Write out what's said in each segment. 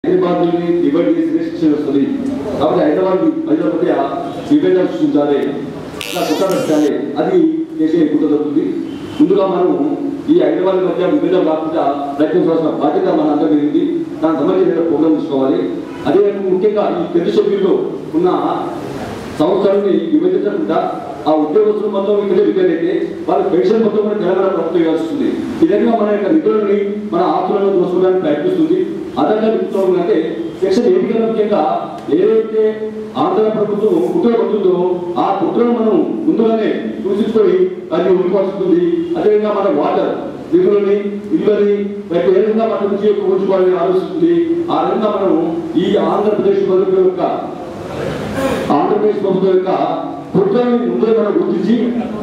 హైదరాబాద్ నుండి డివైడ్ చేసి రిస్ట్రిక్షన్ వస్తుంది కాబట్టి హైదరాబాద్ ప్రజల మధ్య విభేదాలు సృష్టించాలి ఇట్లా కుట్ర పెట్టాలి అది చేసే కుట్ర దొరుకుతుంది ముందుగా మనం ఈ హైదరాబాద్ మధ్య విభేదాలు కాకుండా ప్రయత్నించాల్సిన బాధ్యత మన అందరి మీద ఉంది దానికి సంబంధించిన ప్రోగ్రామ్ తీసుకోవాలి అదే ముఖ్యంగా ఈ పెద్ద షెడ్యూల్లో ఉన్న సంస్థలని విభజించకుండా ఆ ఉద్యోగస్తులు మొత్తం ఇక్కడే రిపేర్ అయితే వాళ్ళ పెన్షన్ మొత్తం కూడా తెలంగాణ ప్రభుత్వం ఇవ్వాల్సి వస్తుంది ఈ విధంగా మన యొక్క నిధులని మన ఆస్తులను దోసుకోవడానికి ప్రయత్నిస్తుంది అదనంగా చెప్తున్నాం అంటే సెక్షన్ ఎన్నికల ముఖ్యంగా ఏదైతే ఆంధ్ర ప్రభుత్వం కుట్ర పడుతుందో ఆ కుట్రను మనం ముందుగానే సూచించుకొని అది ఉండిపోతుంది అదేవిధంగా మన వాటర్ నిధులని ఇళ్ళని రేపు ఏ విధంగా మన నుంచి ఉంచుకోవాలని ఆలోచిస్తుంది ఆ విధంగా మనం ఈ ఆంధ్రప్రదేశ్ ప్రభుత్వం యొక్క ఆంధ్రప్రదేశ్ ప్రభుత్వం యొక్క కుట్రని ముందే మనం గుర్తించి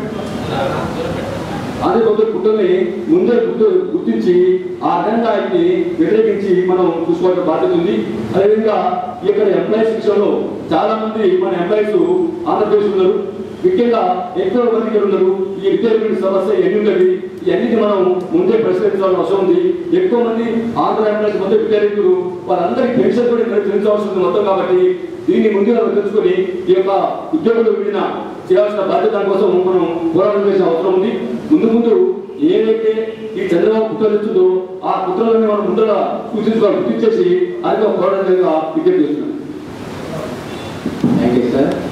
అదే ప్రభుత్వ కుట్రని ముందే గుర్తు గుర్తించి ఆ విధంగా ఆయన్ని వ్యతిరేకించి మనం చూసుకోవాల్సిన బాధ్యత ఉంది అదేవిధంగా ఇక్కడ ఎంప్లాయీస్ విషయంలో చాలా మంది మన ఎంప్లాయీస్ ఆంధ్రప్రదేశ్ ఉన్నారు ముఖ్యంగా ఎక్కువ మంది ఇక్కడ ఉన్నారు ఈ రిటైర్మెంట్ సమస్య ఎన్ని ఉన్నది ఇవన్నీ మనం ముందే పరిష్కరించాల్సిన అవసరం ఉంది ఎక్కువ మంది ఆంధ్ర ఎంప్లాయీస్ మొత్తం రిటైర్ వాళ్ళందరికీ పెన్షన్ కూడా ఇక్కడ చెల్లించవలసి ఉంది మొత్తం కాబట్టి దీన్ని ముందుగా తెలుసుకొని ఈ యొక్క ఉద్యోగులు విడిన చేయాల్సిన బాధ్యత కోసం మనం పోరాటం చేసిన అవసరం ఉంది ముందు ముందు ఏదైతే ఈ చంద్రబాబు కుట్రలు ఇస్తుందో ఆ కుట్రలని మనం ముందర సూచించుకోవాలి గుర్తించేసి అది ఒక పోరాటం విజ్ఞప్తి చేస్తున్నాం థ్యాంక్ యూ సార్